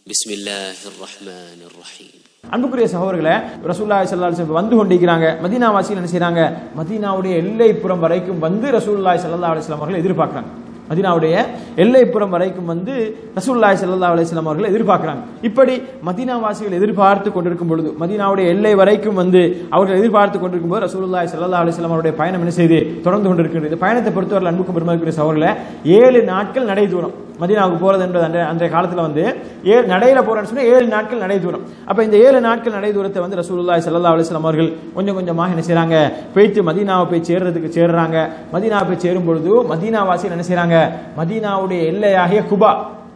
بسم الله الرحمن الرحيم அன்புக்குரிய சகோதரர்களே ரசூல்லா ஸல்லல்லாஹு அலைஹி வஸல்லம் வந்து கொண்டிருக்கிறாங்க மதீனா வாசிகள் என்ன செய்றாங்க மதீனாவுடைய எல்லைப்புறம் வரைக்கும் வந்து ரசூலுல்லாஹி ஸல்லல்லாஹு அலைஹி வஸல்லம் அவர்கள் எதிர்பார்க்கறாங்க மதீனாவுடைய எல்லைப்புறம் வரைக்கும் வந்து ரசூலுல்லாஹி ஸல்லல்லாஹு அலைஹி வஸல்லம் அவர்கள் எதிர்பார்க்கறாங்க இப்படி மதீனா வாசிகள் எதிர்பார்த்து கொண்டிருக்கும் பொழுது மதீனாவுடைய எல்லை வரைக்கும் வந்து அவர்கள் எதிர்பார்த்து கொண்டிருக்கும் போது ரசூலுல்லாஹி ஸல்லல்லாஹு அலைஹி வஸல்லம் அவருடைய பயணம் என்ன செய்து தொடர்ந்து கொண்டிருக்கிறது இந்த பயணத்தை பொறுத்தவரை அன்புக்கும் பெருமதிக்குரிய சகோதரர்களே ஏழு நாட்கள் நடை தூரம் மதீனாவுக்கு போறது என்பது அன்றைய அன்றைய காலத்துல வந்து ஏழு நடையில போறேன்னு சொன்னா ஏழு நாட்கள் நடை தூரம் அப்ப இந்த ஏழு நாட்கள் நடை தூரத்தை வந்து ரசூலுல்லாஹி ஸல்லல்லாஹு அலைஹி வஸல்லம் அவர்கள் கொஞ்சம் கொஞ்சமாக என்ன செய்றாங்க போயிட்டு மதீனாவை போய் சேர்றதுக்கு சேர்றாங்க மதீனாவை போய் சேரும் பொழுது மதீனாவாசிகள் என்ன செய்றாங்க மதீனாவுடைய எல்லையாகிய குபா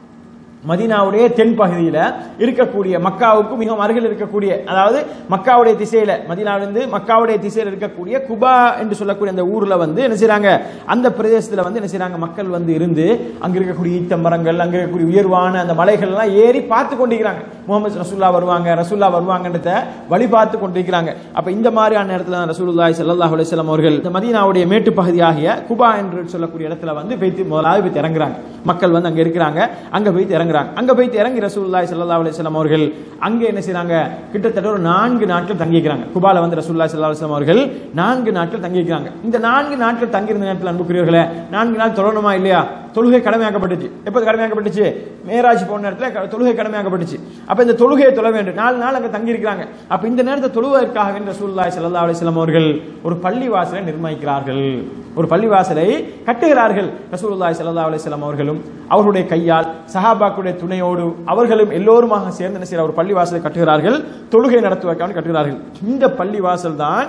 மதீனாவுடைய தென் பகுதியில இருக்கக்கூடிய மக்காவுக்கு மிகவும் அருகில் இருக்கக்கூடிய அதாவது மக்காவுடைய திசையில மதீனாவிலிருந்து மக்காவுடைய திசையில இருக்கக்கூடிய குபா என்று சொல்லக்கூடிய அந்த ஊர்ல வந்து என்ன செய்றாங்க அந்த பிரதேசத்துல வந்து என்ன செய்றாங்க மக்கள் வந்து இருந்து அங்க இருக்கக்கூடிய ஈத்த மரங்கள் அங்க இருக்கக்கூடிய உயர்வான அந்த மலைகள் எல்லாம் ஏறி பார்த்து கொண்டிருக்கிறாங்க முகமது ரசூல்லா வருவாங்க ரசூல்லா வருவாங்கன்றத வழி பார்த்து கொண்டிருக்கிறாங்க அப்ப இந்த மாதிரியான இடத்துல தான் ரசூலுல்லாஹி ஸல்லல்லாஹு அலைஹி வஸல்லம் அவர்கள் இந்த மதீனாவுடைய மேட்டு பகுதியாகிய குபா என்று சொல்லக்கூடிய இடத்துல வந்து போய்த்து முதலாவது போய் இறங்குறாங்க மக்கள் வந்து அங்க இருக்கிறாங்க அங்க போய் இறங்குறாங்க அங்க போய் இறங்கி ரசூலுல்லாஹி ஸல்லல்லாஹு அலைஹி வஸல்லம் அவர்கள் அங்க என்ன செய்றாங்க கிட்டத்தட்ட ஒரு நான்கு நாட்கள் தங்கிக்கிறாங்க குபால வந்து ரசூலுல்லாஹி ஸல்லல்லாஹு அலைஹி வஸல்லம் அவர்கள் நான்கு நாட்கள் தங்கிக்கிறாங்க இந்த நான்கு நாட்கள் தங்கியிருந்த நேரத்தில் அன்புக்குரியவர்களே நான்கு நாள் தொழணுமா இல்லையா தொழுகை கடமையாக்கப்பட்டுச்சு எப்போ கடமையாக்கப்பட்டுச்சு மேராஜ் போன நேரத்தில் க- தொழுகை கடமையாக்கப்பட்டுச்சு அப்ப இந்த தொழுகையை தொழ வேண்டும் நாலு நாள் அங்க தங்கி இருக்கிறாங்க அப்ப இந்த நேரத்தை தொழுவதற்காக வேண்டி ரசூலுல்லாஹி ஸல்லல்லாஹு அலைஹி வஸல்லம் அவர்கள் ஒரு பள்ளி வாசலை நிர்மாணிக்கிறார்கள் ஒரு பள்ளி வாசலை கட்டுகிறார்கள் ரசூலுல்லாஹி ஸல்லல்லாஹு அலைஹி வஸல்லம் அவர்களும் அவர்களுடைய கையால் சஹாபாக்களுடைய துணையோடு அவர்களும் எல்லோருமாக சேர்ந்து என்ன செய்யற ஒரு பள்ளி வாசலை கட்டுகிறார்கள் தொழுகை நடத்துவதற்காக கட்டுகிறார்கள் இந்த பள்ளி வாசல் தான்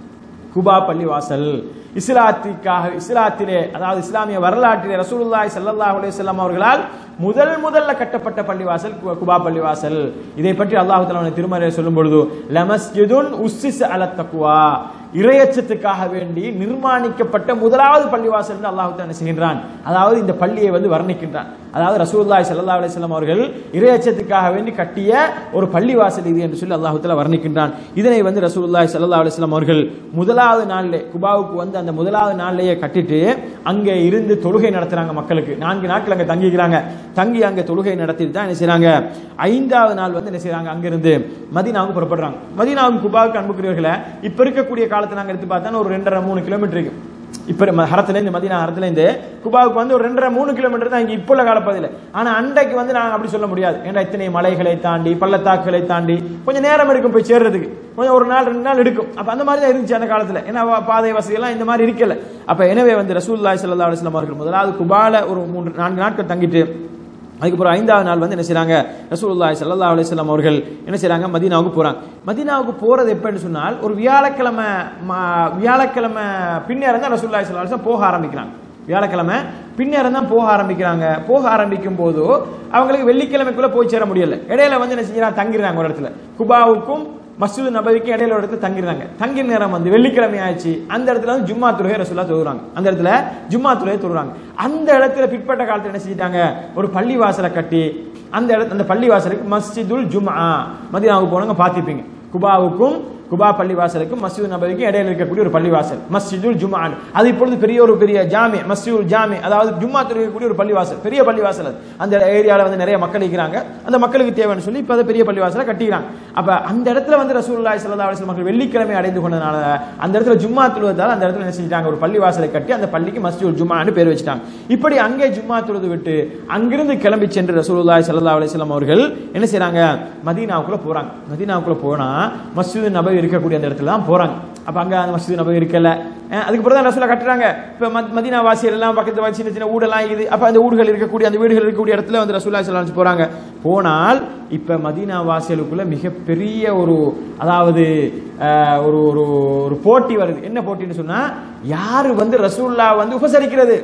குபா பள்ளி வாசல் இஸ்லாத்திற்காக இஸ்லாத்திலே அதாவது இஸ்லாமிய வரலாற்றிலே ரசூலுல்லாஹி ஸல்லல்லாஹு அலைஹி வஸல்லம் அவர்களால் முதல் முதல்ல கட்டப்பட்ட பள்ளிவாசல் கு- குபா பள்ளிவாசல் இதை பற்றி அல்லாஹ் தஆலா திருமறையில் சொல்லும் பொழுது லமஸ்ஜிதுன் உஸ்ஸிஸ அல தக்வா இறையச்சத்துக்காக வேண்டி நிர்மாணிக்கப்பட்ட முதலாவது பள்ளிவாசல் என்று அல்லாஹ் தஆலா என்ன செய்கின்றான் அதாவது இந்த பள்ளியை வந்து வர்ணிக்கின்றான் அதாவது ரசூலுல்லாஹி ஸல்லல்லாஹு அலைஹி வஸல்லம் அவர்கள் இறையச்சத்துக்காக வேண்டி கட்டிய ஒரு பள்ளிவாசல் இது என்று சொல்லி அல்லாஹ் தஆலா வர்ணிக்கின்றான் இதனை வந்து ரசூலுல்லாஹி ஸல்லல்லாஹு அலைஹி வஸல்லம் அவர்கள் முதலாவது நாளிலே குபாவுக்கு வந்து அந்த முதலாவது நாளிலேயே கட்டிட்டு அங்கே இருந்து தொழுகை நடத்துறாங்க மக்களுக்கு நான்கு நாட்கள் அங்க தங்கிக்கிறாங்க தங்கி அங்க தொழுகை நடத்திட்டு தான் என்ன செய்றாங்க ஐந்தாவது நாள் வந்து என்ன செய்றாங்க அங்கிருந்து மதீனாவுக்கு புறப்படுறாங்க மதீனாவுக்கு குபாவுக்கு அன்புக்குரியவர்களே இப்ப இருக்கக்கூடிய காலத்தை நாங்க எடுத்து பார்த்தா ஒரு ரெண்டரை மூணு கிலோமீட்டர் இருக்கு இப்ப நம்ம ஹரத்துல இருந்து மதீனா ஹரத்துல இருந்து குபாவுக்கு வந்து ஒரு ரெண்டரை மூணு கிலோமீட்டர் தான் இங்க இப்போ உள்ள காலப்பகுதியில் ஆனா அன்றைக்கு வந்து நாங்க அப்படி சொல்ல முடியாது ஏன்னா இத்தனை மலைகளை தாண்டி பள்ளத்தாக்குகளை தாண்டி கொஞ்சம் நேரம் எடுக்கும் போய் சேர்றதுக்கு கொஞ்சம் ஒரு நாள் ரெண்டு நாள் எடுக்கும் அப்ப அந்த மாதிரி தான் இருந்துச்சு அந்த காலத்துல ஏன்னா வ- பாதை வசதி எல்லாம் இந்த மாதிரி இருக்கல அப்ப எனவே வந்து ரசூலுல்லாஹி ஸல்லல்லாஹு அலைஹி வஸல்லம் அவர்கள் முதலாவது குபால ஒரு மூன்று நான்கு நாட்கள் தங்கிட்டு அதுக்கப்புறம் ஐந்தாவது நாள் வந்து என்ன செய்றாங்க ரசூலுல்லாஹி ஸல்லல்லாஹு அலைஹி வஸல்லம் அவர்கள் என்ன செய்றாங்க மதீனாவுக்கு போறாங்க மதீனாவுக்கு போறது எப்பன்னு சொன்னால் ஒரு வியாழக்கிழமை ம- வியாழக்கிழமை பின்னேரம் தான் ரசூலுல்லாஹி ஸல்லல்லாஹு அலைஹி வஸல்லம் போக ஆரம்பிக்கிறாங்க வியாழக்கிழமை பின்னேரம் தான் போக ஆரம்பிக்கிறாங்க போக ஆரம்பிக்கும் போது அவங்களுக்கு வெள்ளிக்கிழமைக்குள்ள போய் சேர முடியல இடையில வந்து என்ன செஞ்சாங்க தங்கிடுறாங்க ஒரு இடத்துல குபாவுக்கும் மஸ்ஜித் நபவிக்கும் இடையில ஒரு இடத்துல தங்கிடுறாங்க தங்கி நேரம் வந்து வெள்ளிக்கிழமை ஆயிடுச்சு அந்த இடத்துல வந்து ஜும்மா தொழுகை ரசூலா தொழுகிறாங்க அந்த இடத்துல ஜும்மா தொழுகை தொழுகிறாங்க அந்த இடத்துல பிற்பட்ட காலத்துல என்ன செஞ்சிட்டாங்க ஒரு பள்ளி வாசலை கட்டி அந்த இடத்துல அந்த பள்ளி வாசலுக்கு மஸ்ஜிதுல் ஜும்ஆ மதீனாவுக்கு போனவங்க பார்த்திருப்பீங்க குபாவுக்கும் குபா பள்ளிவாசலுக்கும் மஸ்ஜித் நபவிக்கும் இடையில இருக்கக்கூடிய ஒரு பள்ளிவாசல் மஸ்ஜிதுல் ஜும்ஆன் அது இப்பொழுது பெரிய ஒரு பெரிய ஜாமி மஸ்ஜிதுல் ஜாமி அதாவது ஜும்மா தொழுகக்கூடிய ஒரு பள்ளிவாசல் பெரிய பள்ளிவாசல் அது அந்த ஏரியால வந்து நிறைய மக்கள் இருக்கிறாங்க அந்த மக்களுக்கு தேவைன்னு சொல்லி இப்ப அதை பெரிய பள்ளிவாசலை கட்டிக்கிறாங்க அப்ப அந்த இடத்துல வந்து ரசூலுல்லாஹி ஸல்லல்லாஹு அலைஹி வஸல்லம் மக்கள் வெள்ளிக்கிழமை அடைந்து கொண்டனால அந்த இடத்துல ஜும்மா தொழுவதால் அந்த இடத்துல என்ன செஞ்சிட்டாங்க ஒரு பள்ளிவாசலை கட்டி அந்த பள்ளிக்கு மஸ்ஜிதுல் ஜும்ஆன்னு பேர் வச்சிட்டாங்க இப்படி அங்கே ஜும்மா தொழுது விட்டு அங்கிருந்து கிளம்பி சென்று ரசூலுல்லாஹி ஸல்லல்லாஹு அலைஹி வஸல்லம் அவர்கள் என்ன செய்றாங்க மதீனாவுக்குள்ள போறாங்க மதீனாவுக்குள்ள போனா மஸ்ஜித் நபவி இருக்கக்கூடிய அந்த இடத்துல தான் போறாங்க அப்ப அங்க அந்த மஸ்ஜித் நபவி இருக்கல அஹ் அதுக்கப்புறம் தான் ரசூலா கட்டுறாங்க இப்ப மத்- மதீனா வாசியர் எல்லாம் பக்கத்துல வச்சு சின்ன சின்ன ஊடெல்லாம் இது அப்ப அந்த ஊடுகள் இருக்கக்கூடிய அந்த வீடுகள் இருக்கக்கூடிய இடத்துல வந்து ரசூலா ஸல்லல்லாஹு போறாங்க போனால் இப்ப மதீனா வாசியலுக்குள்ள மிகப்பெரிய ஒரு அதாவது அஹ், ஒரு ஒரு ஒரு போட்டி வருது என்ன போட்டின்னு சொன்னா யாரு வந்து ரசூல்லா வந்து உபசரிக்கிறது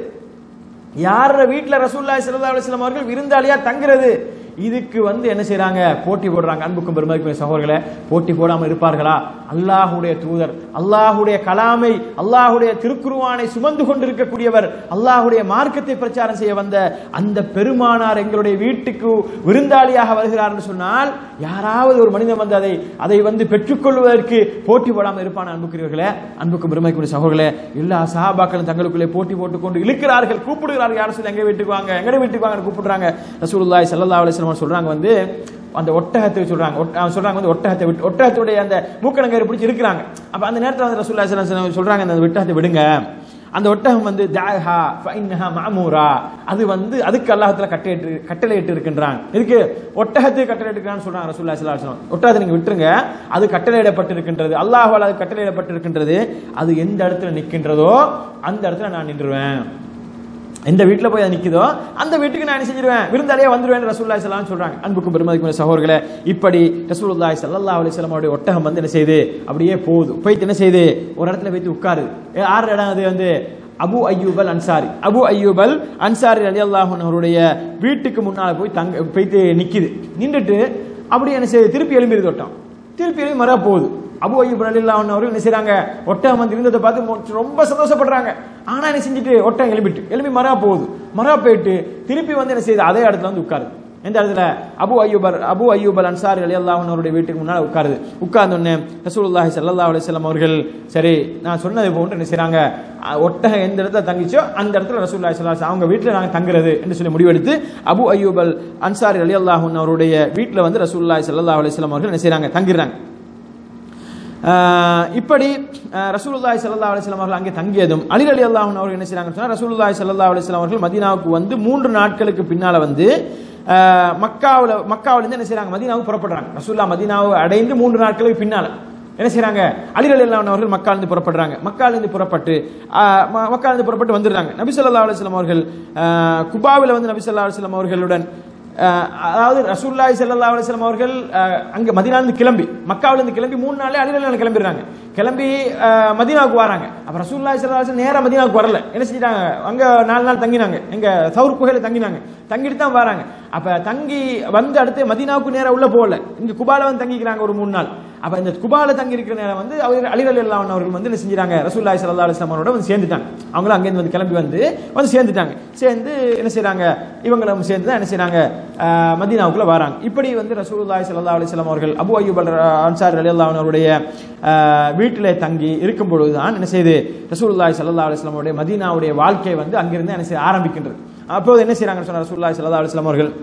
யார வீட்ல ரசூலுல்லாஹி ஸல்லல்லாஹு அலைஹி வஸல்லம் அவர்கள் விருந்தாளியா தங்குறது இதுக்கு வந்து என்ன செய்றாங்க போட்டி போடுறாங்க அன்புக்கும் பெருமதிக்கும் சகோதரர்களே போட்டி போடாமல் இருப்பார்களா அல்லாஹ்வுடைய தூதர் அல்லாஹ்வுடைய கலாமை அல்லாஹ்வுடைய திருக்குருவானை சுமந்து கொண்டிருக்கக்கூடியவர் அல்லாஹ்வுடைய மார்க்கத்தை பிரச்சாரம் செய்ய வந்த அந்த பெருமானார் எங்களுடைய வீட்டுக்கு விருந்தாளியாக வருகிறார் என்று சொன்னால் யாராவது ஒரு மனிதன் வந்து அதை அதை வந்து பெற்றுக்கொள்வதற்கு போட்டி போடாமல் இருப்பான அன்புக்குரியவர்களே அன்புக்கும் பெருமைக்குரிய சகோதரர்களே எல்லா சஹாபாக்களும் தங்களுக்குள்ளே போட்டி போட்டுக்கொண்டு இழுக்கிறார்கள் கூப்பிடுகிறார்கள் யாரும் சொல்லி எங்க வீட்டுக்கு வாங்க எங்கட வீட்டுக்கு வாங்க கூப்பிடுறாங்க ரசூலுல்லாஹி ஸல்லல்லாஹு அலைஹி வஸல்லம் அலுவலம் சொல்றாங்க வந்து அந்த ஒட்டகத்தை சொல்றாங்க ஒட்ட- அவங்க சொல்றாங்க வந்து ஒட்டகத்தை விட்டு ஒட்டகத்துடைய அந்த மூக்கணங்கரை பிடிச்சி இருக்கிறாங்க அப்ப அந்த நேரத்தில் வந்து ரசூல்லா ஸல்லல்லாஹு அலைஹி வஸல்லம் சொல்றாங்க அந்த ஒட்டகத்தை விடுங்க அந்த ஒட்டகம் வந்து தாஹா ஃபைன்னஹா மஅமூரா அது வந்து அதுக்கு அல்லாஹ்வுல கட்டளையிட்டு கட்டளையிட்டு இருக்கின்றான் இதுக்கு ஒட்டகத்துக்கு கட்டளையிட்டுக்கிறான்னு சொல்றாங்க ரசூலுல்லாஹி ஸல்லல்லாஹு அலைஹி வஸல்லம் ஒட்டகத்தை நீங்க விட்டுருங்க அது கட்டளையிடப்பட்டு இருக்கின்றது அல்லாஹ்வால் அது கட்டளையிடப்பட்டு இருக்கின்றது அது எந்த இடத்துல நிற்கின்றதோ அந்த இடத்துல நான் நின்றுவேன் எந்த வீட்டில் போய் அது நிற்குதோ அந்த வீட்டுக்கு நான் என்ன செஞ்சிருவேன் விருந்தாளியே வந்துருவேன் ரசூல்லாய் சலாம் சொல்றாங்க அன்புக்கும் பெருமதிக்கும் சகோதரர்களே இப்படி ரசூலுல்லாஹி ஸல்லல்லாஹு அலைஹி வஸல்லம் அவருடைய ஒட்டகம் வந்து என்ன செய்யுது அப்படியே போகுது போயிட்டு என்ன செய்யுது ஒரு இடத்துல போயிட்டு உட்காருது ஏ, ஆறு இடம் அது வந்து அபு அய்யூபல் அன்சாரி அபு அய்யூபல் அன்சாரி அலி அவருடைய வீட்டுக்கு முன்னால் போய் தங்க போயிட்டு நிக்குது நின்றுட்டு அப்படியே என்ன செய்யுது திருப்பி எழும்பிடுது ஒட்டம் திருப்பி எழுப்பி மர போகுது அபு அய்யூப் ரலில்லா அவர்கள் என்ன செய்றாங்க ஒட்டகம் வந்து இருந்ததை பார்த்து மொ- ரொம்ப சந்தோஷப்படுறாங்க ஆனா என்ன செஞ்சுட்டு ஒட்டகம் எழுப்பிட்டு எழுப்பி மரா போகுது மரா போயிட்டு திருப்பி வந்து என்ன செய்யுது அதே இடத்துல வந்து உட்காருது எந்த இடத்துல அபு அய்யூபர் அபு அய்யூபல் அன்சாரி அலி அவருடைய வீட்டுக்கு முன்னால் உட்காருது உட்கார்ந்த உடனே ரசூலுல்லாஹி ஸல்லல்லாஹு அலைஹி வஸல்லம் அவர்கள் சரி நான் சொன்னது போன்று என்ன செய்றாங்க அஹ், ஒட்டகம் எந்த இடத்துல தங்கிச்சோ அந்த இடத்துல ரசூலுல்லாஹி ஸல்லல்லாஹு அலைஹி வஸல்லம் அவங்க வீட்டில் நாங்கள் தங்குறது என்று சொல்லி முடிவெடுத்து அபு அய்யூபல் அன்சாரி அலி அவருடைய வீட்டில் வந்து ரசூலுல்லாஹி ஸல்லல்லாஹு அலைஹி வஸல்லம் அவர்கள் என்ன செய்றாங்க தங்கிடுறாங்க ஆஹ் இப்படி ஆஹ் ரசூலுல்லாஹி ஸல்லல்லாஹு அலைஹி வஸல்லம் அவர்கள் அங்கே தங்கியதும் அலி அலி அல்லாஹ் அவர்கள் என்ன செய்றாங்கன்னு சொன்னா ரசூலுல்லாஹி ஸல்லல்லாஹு அலைஹி வஸல்லம் அவர்கள் மதீனாவுக்கு வந்து மூன்று நாட்களுக்கு பின்னால வந்து ஆஹ் மக்காவுல மக்காவுல இருந்து என்ன செய்றாங்க மதீனாவுக்கு புறப்படுறாங்க ரசூலுல்லாஹ் மதீனாவை அடைந்து மூன்று நாட்களுக்கு பின்னால என்ன செய்றாங்க அலி அலி அல்லாஹ் அவர்கள் மக்கால இருந்து புறப்படுறாங்க மக்கால இருந்து புறப்பட்டு ஆஹ் ம- மக்கால இருந்து புறப்பட்டு வந்துடுறாங்க நபி ஸல்லல்லாஹு அலைஹி வஸல்லம் அவர்கள் ஆஹ் குபாவில் வந்து நபி ஸல்லல்லாஹு அலைஹி வஸல்லம் அவர்களுடன் அஹ் அதாவது ரசூல்லாய் ஸல்லல்லாஹு அலைஹி வஸல்லம் அவர்கள் அஹ், அங்க மதீனாவிலிருந்து கிளம்பி மக்காவிலிருந்து கிளம்பி மூணு நாளே அலிரலில் கிளம்பிடுறாங்க கிளம்பி அஹ், மதீனாவுக்கு வராங்க அப்ப ரசூல்லாய் ஸல்லல்லாஹு அலைஹி வஸல்லம் நேரா மதீனாவுக்கு வரல என்ன செஞ்சிட்டாங்க அங்க நாலு நாள் தங்கினாங்க எங்க சவுர் குகையில தங்கினாங்க தங்கிட்டு தான் வராங்க அப்ப தங்கி வந்து அடுத்து மதீனாவுக்கு நேரா உள்ள போகல இங்க குபால வந்து தங்கிக்கிறாங்க ஒரு மூணு நாள் அப்ப இந்த குபால தங்கி இருக்கிற நேரம் வந்து அவர் அலிரல் அல்லாஹ் அவர்கள் வந்து என்ன செஞ்சிட்டாங்க ரசூல்லாய் ஸல்லல்லாஹு அலைஹி வஸல்லம் அவரோட வந்து சேர்ந்துட்டாங்க அவங்களும் அங்கேருந்து வந்து கிளம்பி வந்து வந்து சேர்ந்துட்டாங்க சேர்ந்து என்ன செய்றாங்க இவங்களும் சேர்ந்து தான் என்ன செய்றாங்க ஆஹ், மதீனாவுக்குள்ள வராங்க இப்படி வந்து ரசூலுல்லாஹி ஸல்லல்லாஹு அலைஹி வஸல்லம் அவர்கள் அபு அய்யூப் அல் அன்சாரி ரலியல்லாஹு அன்ஹு அவருடைய ஆஹ், வீட்டிலே தங்கி இருக்கும் பொழுதுதான் என்ன செய்து ரசூலுல்லாஹி ஸல்லல்லாஹு அலைஹி வஸல்லம் அவருடைய மதீனாவுடைய வாழ்க்கை வந்து அங்கிருந்து என்ன செய்ய ஆரம்பிக்கின்றது அப்போது என்ன செய்றாங்கன்னு சொன்ன ரசூலுல்லாஹி ஸல்லல்லாஹு அலைஹி வஸல்லம் அவர்கள்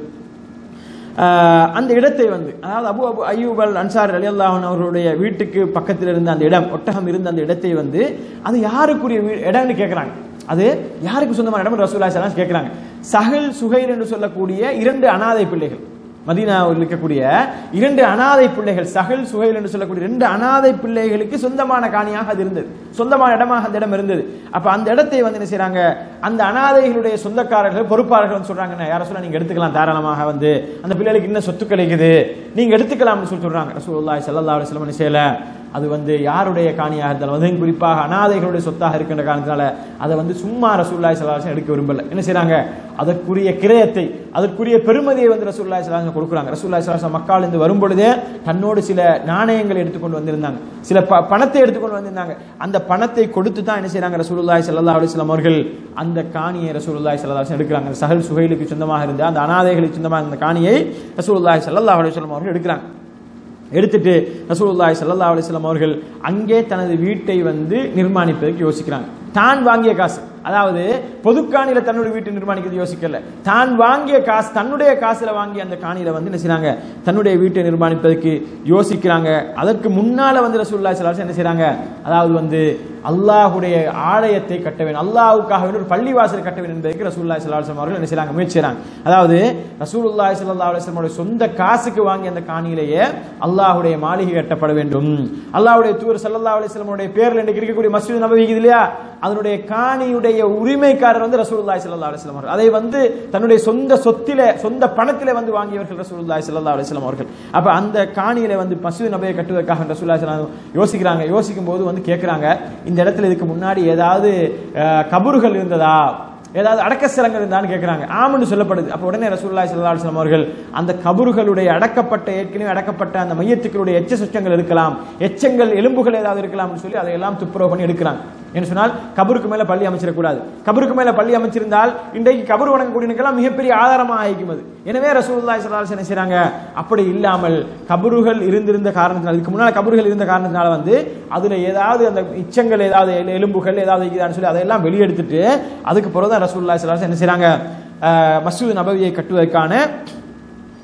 ஆஹ் அந்த இடத்தை வந்து அதாவது அபு அபு அய்யூபல் அன்சார் அலி அல்லாஹன் அவர்களுடைய வீட்டுக்கு பக்கத்தில் இருந்த அந்த இடம் ஒட்டகம் இருந்த அந்த இடத்தை வந்து அது யாருக்குரிய வீ- இடம்னு கேட்குறாங்க அது யாருக்கு சொந்தமான இடம் ரசூல்லா சலாம் கேட்குறாங்க சஹல் சுஹைல் என்று சொல்லக்கூடிய இரண்டு அனாதை பிள்ளைகள் மதீனாவில் இருக்கக்கூடிய இரண்டு அனாதை பிள்ளைகள் சஹல் சுஹைல் என்று சொல்லக்கூடிய ரெண்டு அனாதை பிள்ளைகளுக்கு சொந்தமான காணியாக அது இருந்தது சொந்தமான இடமாக அந்த இடம் இருந்தது அப்ப அந்த இடத்தை வந்து என்ன செய்றாங்க அந்த அனாதைகளுடைய சொந்தக்காரர்கள் பொறுப்பாளர்கள் வந்து சொல்றாங்க யார சொல்ல நீங்க எடுத்துக்கலாம் தாராளமாக வந்து அந்த பிள்ளைகளுக்கு இன்னும் சொத்து கிடைக்குது நீங்க எடுத்துக்கலாம்னு சொல்லி சொல்றாங்க ரசூலுல்லாஹி ஸல்லல்லாஹு அலைஹி வஸல்லம் என்ன செய்யல அது வந்து யாருடைய காணியாக இருந்தாலும் அதுவும் குறிப்பாக அனாதைகளுடைய சொத்தாக இருக்கின்ற காரணத்தினால அதை வந்து சும்மா ரசூலுல்லாஹி ஸல்லல்லாஹு அலைஹி வஸல்லம் எடுக்க விரும்பல என்ன செய்றாங்க அதற்குரிய கிரயத்தை அதற்குரிய பெருமதியை வந்து ரசூலுல்லாஹி ஸல்லல்லாஹு அலைஹி வஸல்லம் கொடுக்குறாங்க ரசூலுல்லாஹி ஸல்லல்லாஹு அலைஹி வஸல்லம் மக்கால இருந்து வரும் பொழுதே தன்னோடு சில நாணயங்களை எடுத்துக்கொண்டு வந்திருந்தாங்க சில ப- பணத்தை எடுத்துக்கொண்டு வந்திருந்தாங்க அந்த பணத்தை கொடுத்து தான் என்ன செய்றாங்க ரசூலுல்லாஹி ஸல்லல்லாஹு அலைஹி வஸல்லம் அவர்கள் அந்த காணியை ரசூலுல்லாஹி ஸல்லல்லாஹு அலைஹி வஸல்லம் எடுக்கிறாங்க அந்த சஹல் சுஹைலுக்கு சொந்தமாக இருந்த அந்த அனாதைகளுக்கு சொந்தமாக இருந்த காணியை ரசூலுல்லாஹி ஸல்லல்லாஹு அலைஹி வஸல்லம் அவர்கள் எடுக்கிறாங்க எடுத்துட்டு ரசூலுல்லாஹி ஸல்லல்லாஹு அலைஹி வஸல்லம் அவர்கள் அங்கே தனது வீட்டை வந்து நிர்மாணிப்பதற்கு யோசிக்கிறாங்க தான் வாங்கிய காசு அதாவது பொதுக்காணியில தன்னுடைய வீட்டை நிர்மாணிக்கிறது யோசிக்கல தான் வாங்கிய காசு தன்னுடைய காசுல வாங்கிய அந்த காணியில வந்து என்ன செய்றாங்க தன்னுடைய வீட்டை நிர்மாணிப்பதற்கு யோசிக்கிறாங்க அதற்கு முன்னால வந்து ரசூலுல்லாஹி ஸல்லல்லாஹு அலைஹி வஸல்லம் என்ன செய்றாங்க அதாவது வந்து அல்லாஹ்வுடைய ஆலயத்தை கட்ட வேண்டும் அல்லாஹ்வுக்காக வேண்டி ஒரு பள்ளிவாசல் கட்ட வேண்டும் என்பதற்கு ரசூலுல்லாஹி ஸல்லல்லாஹு அலைஹி வஸல்லம் அவர்கள் என்ன செய்றாங்க முயற்சி செய்றாங்க அதாவது ரசூலுல்லாஹி ஸல்லல்லாஹு அலைஹி வஸல்லம் சொந்த காசுக்கு வாங்கிய அந்த காணியிலேயே அல்லாஹ்வுடைய மாளிகை கட்டப்பட வேண்டும் அல்லாஹ்வுடைய தூர் ஸல்லல்லாஹு அலைஹி வஸல்லமுடைய பேர்ல இன்னைக்கு இருக்கக்கூடிய மஸ்ஜித் நபவி இருக்குது இல்லையா அதனுடைய காணியுடைய உரிமைக்காரர் வந்து ரசூலுல்லாஹி ஸல்லல்லாஹு அலைஹி வஸல்லம் அவர்கள் அதை வந்து தன்னுடைய சொந்த சொத்திலே சொந்த பணத்திலே வந்து வாங்கியவர்கள் ரசூலுல்லாஹி ஸல்லல்லாஹு அலைஹி வஸல்லம் அவர்கள் அப்ப அந்த காணியில வந்து மஸ்ஜித் நபியை கட்டுவதற்காக ரசூலுல்லாஹி ஸல்லல்லாஹு அலைஹி வஸல்லம் யோசிக்கிறாங்க யோசிக்கும் போது வந்து கேட்கறாங்க இந்த இடத்துல இதுக்கு முன்னாடி ஏதாவது அஹ், கபறுகள் இருந்ததா ஏதாவது அடக்க ஸ்தலங்கள் இருந்தான்னு கேட்கறாங்க ஆம்னு சொல்லப்படுது அப்ப உடனே ரசூலுல்லாஹி ஸல்லல்லாஹு அலைஹி வஸல்லம் அவர்கள் அந்த கபறுகளுடைய அடக்கப்பட்ட ஏற்கனவே அடக்கப்பட்ட அந்த மையத்துக்களுடைய எச்ச சுற்றங்கள் இருக்கலாம் எச்சங்கள் எலும்புகள் ஏதாவது இருக்கலாம்னு சொல்லி அதையெல்லாம் துப்புரவு பண்ணி எடுக்கிறாங்க என்று சொன்னால் கபருக்கு மேல பள்ளி அமைச்சிடக்கூடாது கபருக்கு மேல பள்ளி அமைச்சிருந்தால் இன்றைக்கு கபர் வணங்கக்கூடியவனுக்கெல்லாம் மிகப்பெரிய ஆதாரமாக ஆகிக்கும் அது எனவே ரசூலுல்லாஹி ஸல்லல்லாஹு அலைஹி வஸல்லம் என்ன செய்றாங்க அப்படி இல்லாமல் கபறுகள் இருந்திருந்த காரணத்தினால் இதுக்கு முன்னால கபறுகள் இருந்த காரணத்தினால வந்து அதுல ஏதாவது அந்த இச்சங்கள் ஏதாவது எலு- எலும்புகள் ஏதாவது இருக்குதான்னு சொல்லி அதையெல்லாம் வெளியெடுத்துட்டு அதுக்கு பிறகு தான் ரசூலுல்லாஹி ஸல்லல்லாஹு அலைஹி வஸல்லம் என்ன செய்றாங்க அஹ், மஸ்ஜித் நபவியை கட்டுவதற்கான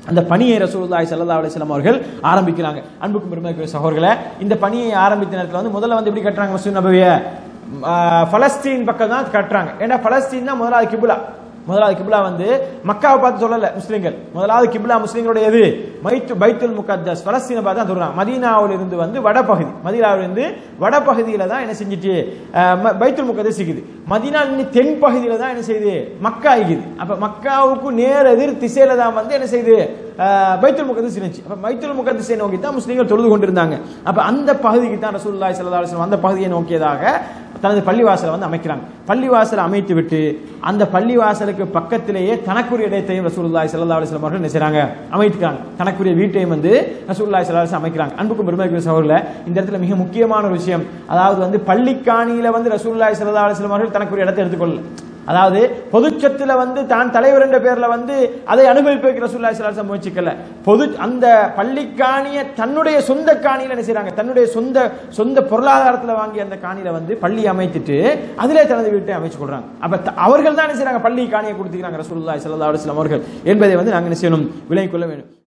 அந்த பணியை ரசூலுல்லாஹி ஸல்லல்லாஹு அலைஹி வஸல்லம் அவர்கள் ஆரம்பிக்கிறாங்க அன்புக்கும் பெருமைக்குரிய சகோதரர்களே இந்த பணியை ஆரம்பித்த நேரத்தில் வந்து முதல்ல வந்து எப்படி கட்டுறாங்க மஸ்ஜித் நபவிய பலஸ்தீன் பக்கம் தான் கட்டுறாங்க ஏன்னா பலஸ்தீன் தான் முதலாவது கிபுலா முதலாவது கிப்லா வந்து மக்காவை பார்த்து சொல்லல முஸ்லிம்கள் முதலாவது கிப்லா முஸ்லிம்களுடைய எது மைத்து பைத்துல் முகத்தஸ் பலஸ்தீனை பார்த்து தான் சொல்றாங்க மதீனாவில் இருந்து வந்து வடபகுதி மதீனாவில் இருந்து வடபகுதியில தான் என்ன செஞ்சுட்டு அஹ், ம- பைத்துல் முகத்தஸ் இருக்குது மதீனா இன்னும் தென் பகுதியில தான் என்ன செய்யுது மக்கா இருக்குது அப்ப மக்காவுக்கு நேர் எதிர் திசையில தான் வந்து என்ன செய்யுது அஹ், பைத்துல் முகத்தஸ் இருந்துச்சு அப்ப பைத்துல் முகத்தஸை நோக்கி தான் முஸ்லிம்கள் தொழுது கொண்டிருந்தாங்க அப்ப அந்த பகுதிக்கு தான் ரசூலுல்லாஹி ஸல்லல்லாஹு அலைஹி வஸல்லம் அந்த பகுதியை நோக்கியதாக தனது பள்ளிவாசலை வந்து அமைக்கிறாங்க பள்ளிவாசலை அமைத்து விட்டு அந்த பள்ளிவாசலுக்கு பக்கத்திலேயே தனக்குரிய இடத்தையும் ரசூலுல்லாஹி ஸல்லல்லாஹு அலைஹி வஸல்லம் அவர்கள் என்ன செய்றாங்க அமைத்துக்கிறாங்க தனக்குரிய வீட்டையும் வந்து ரசூலுல்லாஹி ஸல்லல்லாஹு அலைஹி வஸல்லம் அமைக்கிறாங்க அன்புக்கும் பெருமைக்குரிய சகோதரர்களே இந்த இடத்துல மிக முக்கியமான ஒரு விஷயம் அதாவது வந்து பள்ளிக்காணியில வந்து ரசூலுல்லாஹி ஸல்லல்லாஹு அலைஹி வஸல்லம் அவர்கள் தனக்குரிய இடத்தை எடுத்துக்கொள்ளல அதாவது பொதுச்சத்துல வந்து தான் தலைவர் என்ற பேர்ல வந்து அதை அனுபவிப்பதற்கு ரசூலுல்லாஹி ஸல்லல்லாஹு அலைஹி வஸல்லம் முயற்சிக்கல பொது அந்த பள்ளிக்காணிய தன்னுடைய சொந்த காணியில என்ன செய்றாங்க தன்னுடைய சொந்த சொந்த பொருளாதாரத்துல வாங்கி அந்த காணியில வந்து பள்ளி அமைத்துட்டு அதிலே தனது வீட்டை அமைச்சு கொள்றாங்க அப்ப த- அவர்கள் தான் என்ன செய்றாங்க பள்ளி காணியை கொடுத்துக்கிறாங்க ரசூலுல்லாஹி ஸல்லல்லாஹு அலைஹி வஸல்லம் அவர்கள் என்பதை வந்து நாங்க என்ன செய்யணும் விலகிக் கொள்ள வேண்டும்